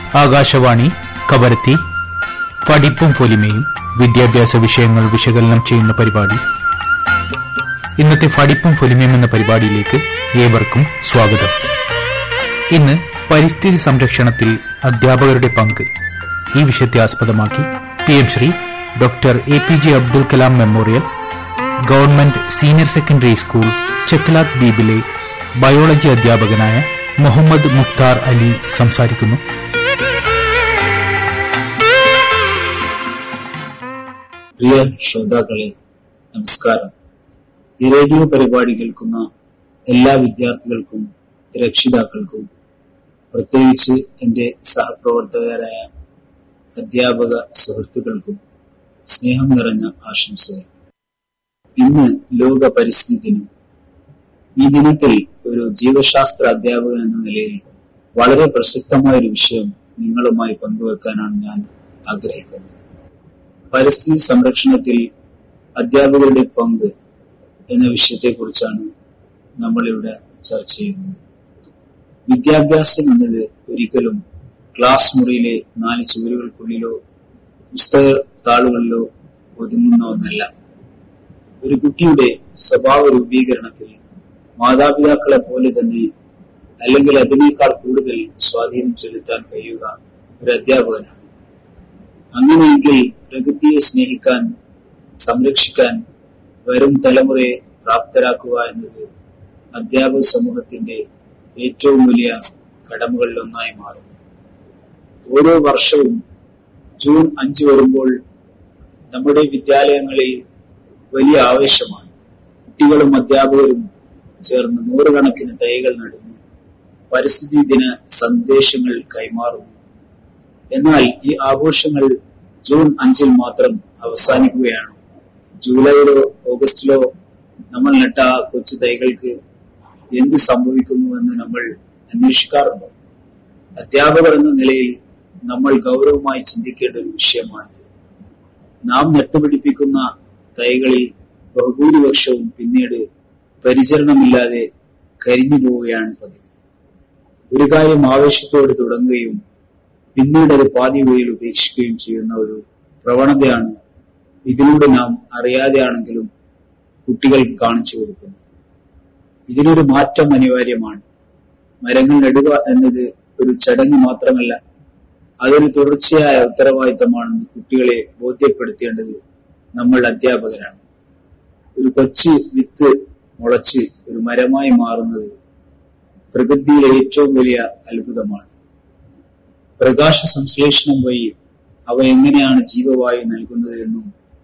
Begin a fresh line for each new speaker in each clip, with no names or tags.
ആകാശവാണി കവരത്തി പഠിപ്പും പൊലിമയും വിദ്യാഭ്യാസ വിഷയങ്ങൾ വിശകലനം ചെയ്യുന്ന പരിപാടി ഇന്നത്തെ പഠിപ്പും പൊലിമയും എന്ന പരിപാടിയിലേക്ക് ഏവർക്കും സ്വാഗതം ഇന്ന് പരിസ്ഥിതി സംരക്ഷണത്തിൽ അധ്യാപകരുടെ പങ്ക് ഈ വിഷയത്തെ ആസ്പദമാക്കി P M Shri doctor A P J Abdul Kalam memorial government senior secondary school Chetlat ദ്വീപിലെ ബയോളജി അധ്യാപകനായ മുഹമ്മദ് മുക്താർ അലി സംസാരിക്കുന്നു
പ്രിയ ശ്രോതാക്കളെ നമസ്കാരം ഈ റേഡിയോ പരിപാടി കേൾക്കുന്ന എല്ലാ വിദ്യാർത്ഥികൾക്കും രക്ഷിതാക്കൾക്കും പ്രത്യേകിച്ച് എൻ്റെ സഹപ്രവർത്തകരായ അധ്യാപക സുഹൃത്തുക്കൾക്കും സ്നേഹം നിറഞ്ഞ ആശംസകൾ ഇന്ന് ലോക പരിസ്ഥിതി ദിനം ഈ ദിനത്തിൽ ഒരു ജീവശാസ്ത്ര അധ്യാപകൻ എന്ന നിലയിൽ വളരെ പ്രസക്തമായ ഒരു വിഷയം നിങ്ങളുമായി പങ്കുവെക്കാനാണ് ഞാൻ ആഗ്രഹിക്കുന്നത് പരിസ്ഥിതി സംരക്ഷണത്തിൽ അധ്യാപകരുടെ പങ്ക് എന്ന വിഷയത്തെക്കുറിച്ചാണ് നമ്മളിവിടെ ചർച്ച ചെയ്യുന്നത് വിദ്യാഭ്യാസം എന്നത് ഒരിക്കലും ക്ലാസ് മുറിയിലെ നാല് ചുവരുകൾക്കുള്ളിലോ പുസ്തക താളുകളിലോ ഒതുങ്ങുന്ന ഒന്നല്ല ഒരു കുട്ടിയുടെ സ്വഭാവ രൂപീകരണത്തിൽ മാതാപിതാക്കളെ പോലെ തന്നെ അല്ലെങ്കിൽ അതിനേക്കാൾ കൂടുതൽ സ്വാധീനം ചെലുത്താൻ കഴിയുക ഒരു അധ്യാപകനാണ് അങ്ങനെയെങ്കിൽ പ്രകൃതിയെ സ്നേഹിക്കാൻ സംരക്ഷിക്കാൻ വരും തലമുറയെ പ്രാപ്തരാക്കുക എന്നത് അധ്യാപക സമൂഹത്തിന്റെ ഏറ്റവും വലിയ കടമകളിൽ ഒന്നായി മാറുന്നു ഓരോ വർഷവും ജൂൺ അഞ്ച് വരുമ്പോൾ നമ്മുടെ വിദ്യാലയങ്ങളിൽ വലിയ ആവേശമാണ് കുട്ടികളും അധ്യാപകരും ചേർന്ന് നൂറുകണക്കിന് തൈകൾ നടുന്നു പരിസ്ഥിതി ദിന സന്ദേശങ്ങൾ കൈമാറുന്നു എന്നാൽ ഈ ആഘോഷങ്ങൾ ജൂൺ അഞ്ചിൽ മാത്രം അവസാനിക്കുകയാണ് ജൂലൈയിലോ ഓഗസ്റ്റിലോ നമ്മൾ നട്ട ആ കൊച്ചു തൈകൾക്ക് എന്ത് സംഭവിക്കുന്നു എന്ന് നമ്മൾ അന്വേഷിക്കാറുണ്ടോ അധ്യാപകർ എന്ന നിലയിൽ നമ്മൾ ഗൗരവമായി ചിന്തിക്കേണ്ട ഒരു വിഷയമാണ് നാം നട്ടുപിടിപ്പിക്കുന്ന തൈകളിൽ ബഹുഭൂരിപക്ഷവും പിന്നീട് പരിചരണമില്ലാതെ കരിഞ്ഞു പോവുകയാണ് പതിവ് ഒരു കാര്യം ആവേശത്തോടെ തുടങ്ങുകയും പിന്നീട് അത് പാതി വഴിയിൽ ഉപേക്ഷിക്കുകയും ചെയ്യുന്ന ഒരു പ്രവണതയാണ് ഇതിലൂടെ നാം അറിയാതെയാണെങ്കിലും കുട്ടികൾക്ക് കാണിച്ചു കൊടുക്കുന്നത് ഇതിനൊരു മാറ്റം അനിവാര്യമാണ് മരങ്ങൾ നടുക എന്നത് ഒരു ചടങ്ങ് മാത്രമല്ല അതൊരു തുടർച്ചയായ ഉത്തരവാദിത്തമാണെന്ന് കുട്ടികളെ ബോധ്യപ്പെടുത്തേണ്ടത് നമ്മൾ അധ്യാപകരാണ് ഒരു കൊച്ചു വിത്ത് മുളച്ച് ഒരു മരമായി മാറുന്നത് പ്രകൃതിയിലെ ഏറ്റവും വലിയ അത്ഭുതമാണ് പ്രകാശ സംശ്ലേഷണം വഴി അവ എങ്ങനെയാണ് ജീവവായു നൽകുന്നത് എന്നും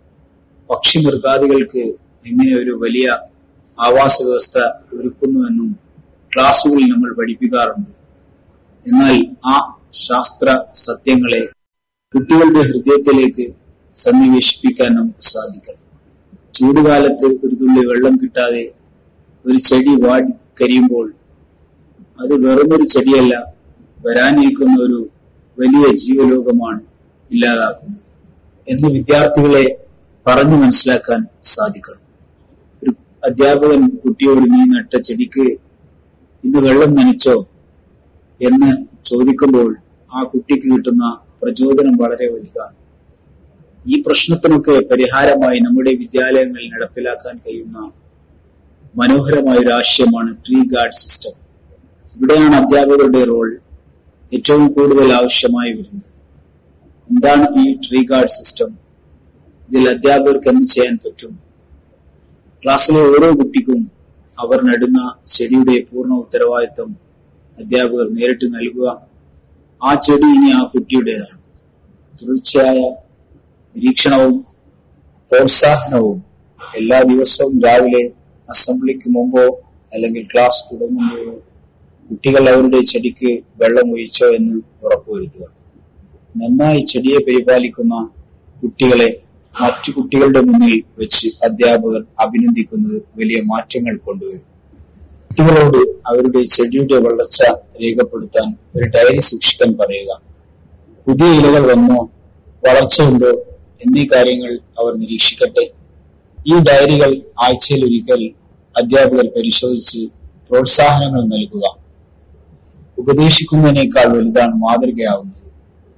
പക്ഷി മൃഗാദികൾക്ക് എങ്ങനെ ഒരു വലിയ ആവാസ വ്യവസ്ഥ ഒരുക്കുന്നുവെന്നും ക്ലാസ്സുകളിൽ നമ്മൾ പഠിപ്പിക്കാറുണ്ട് എന്നാൽ ആ ശാസ്ത്ര സത്യങ്ങളെ കുട്ടികളുടെ ഹൃദയത്തിലേക്ക് സന്നിവേശിപ്പിക്കാൻ നമുക്ക് സാധിക്കണം ചൂടുകാലത്ത് ഒരു തുള്ളി വെള്ളം കിട്ടാതെ ഒരു ചെടി വാടി കരിയുമ്പോൾ അത് വെറുമൊരു ചെടിയല്ല വരാനിരിക്കുന്ന ഒരു വലിയ ജീവലോകമാണ് ഇല്ലാതാക്കുന്നത് എന്ന് വിദ്യാർത്ഥികളെ പറഞ്ഞു മനസ്സിലാക്കാൻ സാധിക്കണം ഒരു അധ്യാപകൻ കുട്ടിയോട് നീ നട്ട ചെടിക്ക് ഇന്ന് വെള്ളം നനച്ചോ എന്ന് ചോദിക്കുമ്പോൾ ആ കുട്ടിക്ക് കിട്ടുന്ന പ്രചോദനം വളരെ വലുതാണ് ഈ പ്രശ്നത്തിനൊക്കെ പരിഹാരമായി നമ്മുടെ വിദ്യാലയങ്ങളിൽ നടപ്പിലാക്കാൻ കഴിയുന്ന മനോഹരമായ ഒരു ആശയമാണ് ട്രീ ഗാർഡ് സിസ്റ്റം ഇവിടെയാണ് അധ്യാപകരുടെ റോൾ ഏറ്റവും കൂടുതൽ ആവശ്യമായി വരുന്നത് എന്താണ് ഈ ട്രീ ഗാർഡ് സിസ്റ്റം ഇതിൽ അധ്യാപകർക്ക് എന്ത് ചെയ്യാൻ പറ്റും ക്ലാസ്സിലെ ഓരോ കുട്ടിക്കും അവർ നടുന്ന ചെടിയുടെ പൂർണ്ണ ഉത്തരവാദിത്വം അധ്യാപകർ നേരിട്ട് നൽകുക ആ ചെടി ഇനി ആ കുട്ടിയുടേതാണ് തുടർച്ചയായ നിരീക്ഷണവും പ്രോത്സാഹനവും എല്ലാ ദിവസവും രാവിലെ അസംബ്ലിക്ക് മുമ്പോ അല്ലെങ്കിൽ ക്ലാസ് തുടങ്ങുമ്പോഴോ കുട്ടികൾ അവരുടെ ചെടിക്ക് വെള്ളം ഒഴിച്ചോ എന്ന് ഉറപ്പുവരുത്തുക നന്നായി ചെടിയെ പരിപാലിക്കുന്ന കുട്ടികളെ മറ്റു കുട്ടികളുടെ മുന്നിൽ വെച്ച് അധ്യാപകർ അഭിനന്ദിക്കുന്നത് വലിയ മാറ്റങ്ങൾ കൊണ്ടുവരും കുട്ടികളോട് അവരുടെ ചെടിയുടെ വളർച്ച രേഖപ്പെടുത്താൻ ഒരു ഡയറി സൂക്ഷിക്കാൻ പറയുക പുതിയ ഇലകൾ വന്നോ വളർച്ചയുണ്ടോ എന്നീ കാര്യങ്ങൾ അവർ നിരീക്ഷിക്കട്ടെ ഈ ഡയറികൾ ആഴ്ചയിൽ ഒരിക്കൽ അധ്യാപകർ പരിശോധിച്ച് പ്രോത്സാഹനങ്ങൾ നൽകുക ഉപദേശിക്കുന്നതിനേക്കാൾ വലുതാണ് മാതൃകയാവുന്നത്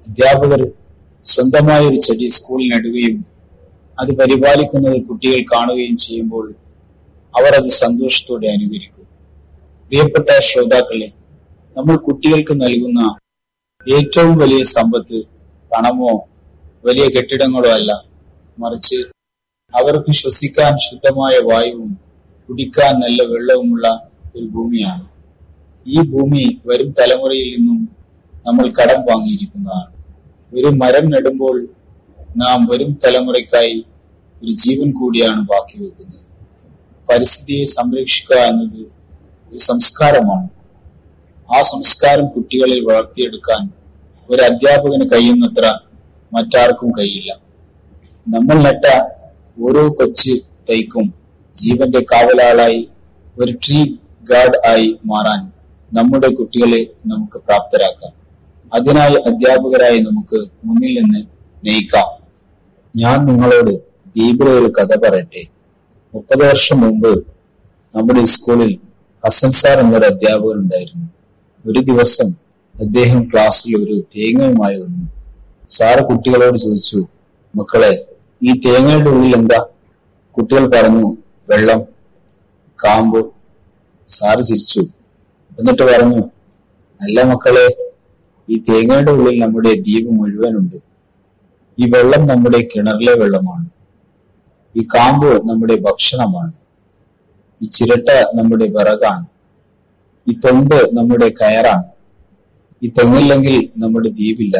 അധ്യാപകർ സ്വന്തമായ ഒരു ചെടി സ്കൂളിൽ നടുകയും അത് പരിപാലിക്കുന്നത് കുട്ടികൾ കാണുകയും ചെയ്യുമ്പോൾ അവർ അത് സന്തോഷത്തോടെ അനുകരിക്കും പ്രിയപ്പെട്ട ശ്രോതാക്കളെ നമ്മൾ കുട്ടികൾക്ക് നൽകുന്ന ഏറ്റവും വലിയ സമ്പത്ത് പണമോ വലിയ കെട്ടിടങ്ങളോ അല്ല മറിച്ച് അവർക്ക് ശ്വസിക്കാൻ ശുദ്ധമായ വായുവും കുടിക്കാൻ നല്ല വെള്ളവുമുള്ള ഒരു ഭൂമിയാണ് ഈ ഭൂമി വരും തലമുറയിൽ നിന്നും നമ്മൾ കടം വാങ്ങിയിരിക്കുന്നതാണ് ഒരു മരം നടുമ്പോൾ നാം വരും തലമുറയ്ക്കായി ഒരു ജീവൻ കൂടിയാണ് ബാക്കി വെക്കുന്നത് പരിസ്ഥിതിയെ സംരക്ഷിക്കുക എന്നത് ഒരു സംസ്കാരമാണ് ആ സംസ്കാരം കുട്ടികളിൽ വളർത്തിയെടുക്കാൻ ഒരു അധ്യാപകന് കഴിയുന്നത്ര മറ്റാർക്കും കഴിയില്ല നമ്മൾ നട്ട ഓരോ കൊച്ചു തൈക്കും ജീവന്റെ കാവലാളായി ഒരു ട്രീ ഗാർഡ് ആയി മാറാൻ നമ്മുടെ കുട്ടികളെ നമുക്ക് പ്രാപ്തരാക്കാം അതിനായി അധ്യാപകരായി നമുക്ക് മുന്നിൽ നിന്ന് നയിക്കാം ഞാൻ നിങ്ങളോട് ദ്വീപിലെ ഒരു കഥ പറയട്ടെ മുപ്പത് വർഷം മുമ്പ് നമ്മുടെ സ്കൂളിൽ ഹസൻ സാർ എന്നൊരു അധ്യാപകൻ ഉണ്ടായിരുന്നു ഒരു ദിവസം അദ്ദേഹം ക്ലാസ്സിൽ ഒരു തേങ്ങയുമായി വന്നു സാറ് കുട്ടികളോട് ചോദിച്ചു മക്കളെ ഈ തേങ്ങയുടെ ഉള്ളിൽ എന്താ കുട്ടികൾ പറഞ്ഞു വെള്ളം കാമ്പ് സാറ് ചിരിച്ചു എന്നിട്ട് പറഞ്ഞു അല്ല മക്കളെ ഈ തേങ്ങയുടെ ഉള്ളിൽ നമ്മുടെ ദ്വീപ് മുഴുവനുണ്ട് ഈ വെള്ളം നമ്മുടെ കിണറിലെ വെള്ളമാണ് ഈ കാമ്പ് നമ്മുടെ ഭക്ഷണമാണ് ഈ ചിരട്ട നമ്മുടെ വിറകാണ് ഈ തൊണ്ട് നമ്മുടെ കയറാണ് ഈ തെങ്ങില്ലെങ്കിൽ നമ്മുടെ ദ്വീപില്ല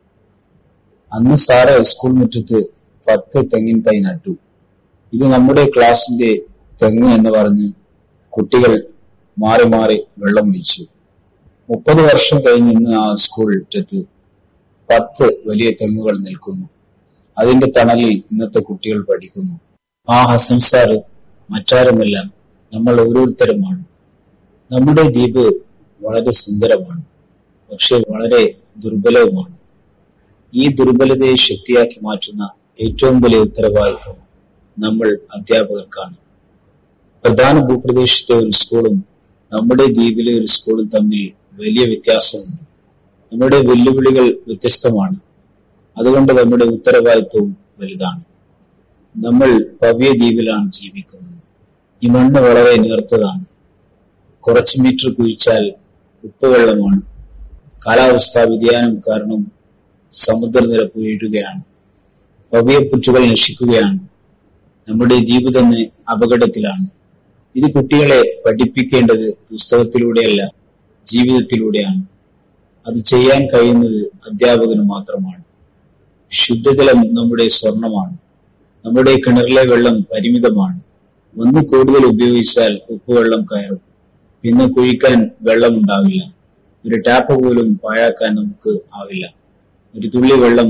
അന്ന് സാറ് സ്കൂൾ മുറ്റത്ത് പത്ത് തെങ്ങിൻ തൈ നട്ടു ഇത് നമ്മുടെ ക്ലാസിന്റെ തെങ്ങ് എന്ന് പറഞ്ഞ് കുട്ടികൾ മാറി മാറി വെള്ളമൊഴിച്ചു മുപ്പത് വർഷം കഴിഞ്ഞ് ഇന്ന് ആ സ്കൂൾ മുറ്റത്ത് പത്ത് വലിയ തെങ്ങുകൾ നിൽക്കുന്നു അതിന്റെ തണലിൽ ഇന്നത്തെ കുട്ടികൾ പഠിക്കുന്നു ആ ഹസൻ സാറ് മറ്റാരുമല്ല നമ്മൾ ഓരോരുത്തരുമാണ് നമ്മുടെ ദ്വീപ് വളരെ സുന്ദരമാണ് പക്ഷെ വളരെ ദുർബലവുമാണ് ഈ ദുർബലതയെ ശക്തിയാക്കി മാറ്റുന്ന ഏറ്റവും വലിയ ഉത്തരവാദിത്വം നമ്മൾ അധ്യാപകർക്കാണ് പ്രധാന ഭൂപ്രദേശത്തെ ഒരു സ്കൂളും നമ്മുടെ ദ്വീപിലെ ഒരു സ്കൂളും തമ്മിൽ വലിയ വ്യത്യാസമുണ്ട് നമ്മുടെ വെല്ലുവിളികൾ വ്യത്യസ്തമാണ് അതുകൊണ്ട് നമ്മുടെ ഉത്തരവാദിത്വവും വലുതാണ് നമ്മൾ ഭവ്യ ദ്വീപിലാണ് ജീവിക്കുന്നത് ഈ മണ്ണ് വളരെ നേർത്തതാണ് കുറച്ച് മീറ്റർ കുഴിച്ചാൽ ഉപ്പുവെള്ളമാണ് കാലാവസ്ഥാ വ്യതിയാനം കാരണം സമുദ്രനിരപ്പ് വീഴുകയാണ് ഭവ്യപ്പുറ്റുകൾ നശിക്കുകയാണ് നമ്മുടെ ദ്വീപ് തന്നെ അപകടത്തിലാണ് ഇത് കുട്ടികളെ പഠിപ്പിക്കേണ്ടത് പുസ്തകത്തിലൂടെയല്ല ജീവിതത്തിലൂടെയാണ് അത് ചെയ്യാൻ കഴിയുന്നത് അധ്യാപകന് മാത്രമാണ് ശുദ്ധജലം നമ്മുടെ സ്വർണമാണ് നമ്മുടെ കിണറിലെ വെള്ളം പരിമിതമാണ് ഒന്ന് കൂടുതൽ ഉപയോഗിച്ചാൽ ഉപ്പുവെള്ളം കയറും പിന്നെ കുഴിക്കാൻ വെള്ളമുണ്ടാവില്ല ഒരു ടാപ്പ് പോലും പാഴാക്കാൻ നമുക്ക് ആവില്ല ഒരു തുള്ളി വെള്ളം